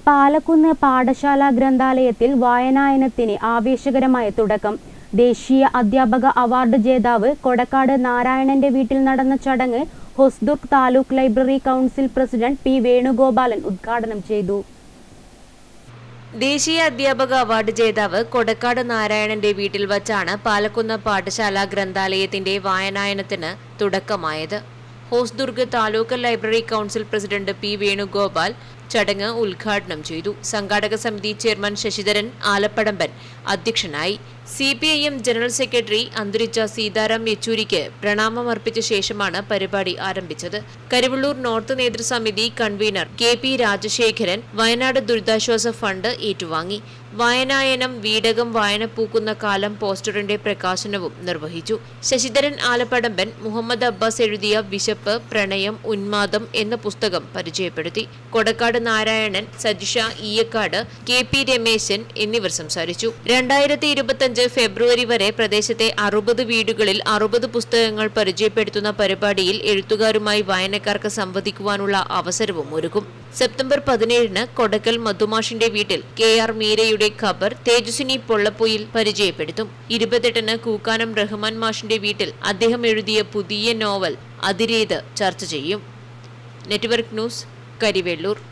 പാലക്കുന്ന് പാഠശാല ഗ്രന്ഥാലയത്തിൽ വായനായനത്തിന് ആവേശകരമായ തുടക്കം ദേശീയ അധ്യാപക അവാർഡ് ജേതാവ് കൊടക്കാട് നാരായണന്റെ വീട്ടിൽ നടന്ന ചടങ്ങ് Hosdurg taluk library council president P Venugopalan ഉദ്ഘാടനം ചെയ്തു ദേശീയ അധ്യാപക അവാർഡ് ജേതാവ് കൊടക്കാട് നാരായണന്റെ വീട്ടിൽ വച്ചാണ് പാലക്കുന്ന് പാഠശാല ഗ്രന്ഥാലയത്തിന്റെ വായനായനത്തിന് തുടക്കമായത് Hosdurg taluk library council president P Venugopal ചടങ്ങ് ഉദ്ഘാടനം ചെയ്തു സംഘാടക സമിതി ചെയർമാൻ ശശിധരൻ ആലപ്പടമ്പൻ അധ്യക്ഷനായി C P I M general secretary അന്തരിച്ച സീതാറാം യെച്ചൂരിക്ക് പ്രണാമം അർപ്പിച്ച ശേഷമാണ് പരിപാടി ആരംഭിച്ചത് കരിവള്ളൂർ നോർത്ത് നേതൃസമിതി convener K P Rajasekharan Wayanad ദുരിതാശ്വാസ ഫണ്ട് ഏറ്റുവാങ്ങി വായനായനം വീടകം വായന പൂക്കുന്ന കാലം പോസ്റ്ററിന്റെ പ്രകാശനവും നിർവഹിച്ചു ശശിധരൻ ആലപ്പടമ്പൻ മുഹമ്മദ് അബ്ബാസ് എഴുതിയ വിശപ്പ് പ്രണയം ഉന്മാദം എന്ന പുസ്തകം പരിചയപ്പെടുത്തി കൊടക്കാട് നാരായണൻ സജിഷ ഈയക്കാട് കെ പി രമേശൻ എന്നിവർ സംസാരിച്ചു രണ്ടായിരത്തി ഇരുപത്തിയഞ്ച് ഫെബ്രുവരി വരെ പ്രദേശത്തെ അറുപത് വീടുകളിൽ അറുപത് പുസ്തകങ്ങൾ പരിചയപ്പെടുത്തുന്ന പരിപാടിയിൽ എഴുത്തുകാരുമായി വായനക്കാർക്ക് സംവദിക്കുവാനുള്ള അവസരവും ഒരുക്കും സെപ്റ്റംബർ പതിനേഴിന് കൊടക്കൽ മധുമാഷിന്റെ വീട്ടിൽ കെ ആർ മീരയുടെ ഖബർ തേജസ്വിനി പൊള്ളപ്പൊയിൽ പരിചയപ്പെടുത്തും ഇരുപത്തെട്ടിന് കൂക്കാനം റഹ്മാൻ മാഷിന്റെ വീട്ടിൽ അദ്ദേഹം എഴുതിയ പുതിയ നോവൽ അതിരേത് ചർച്ച ചെയ്യും നെറ്റ്വർക്ക് ന്യൂസ് കരിവെള്ളൂർ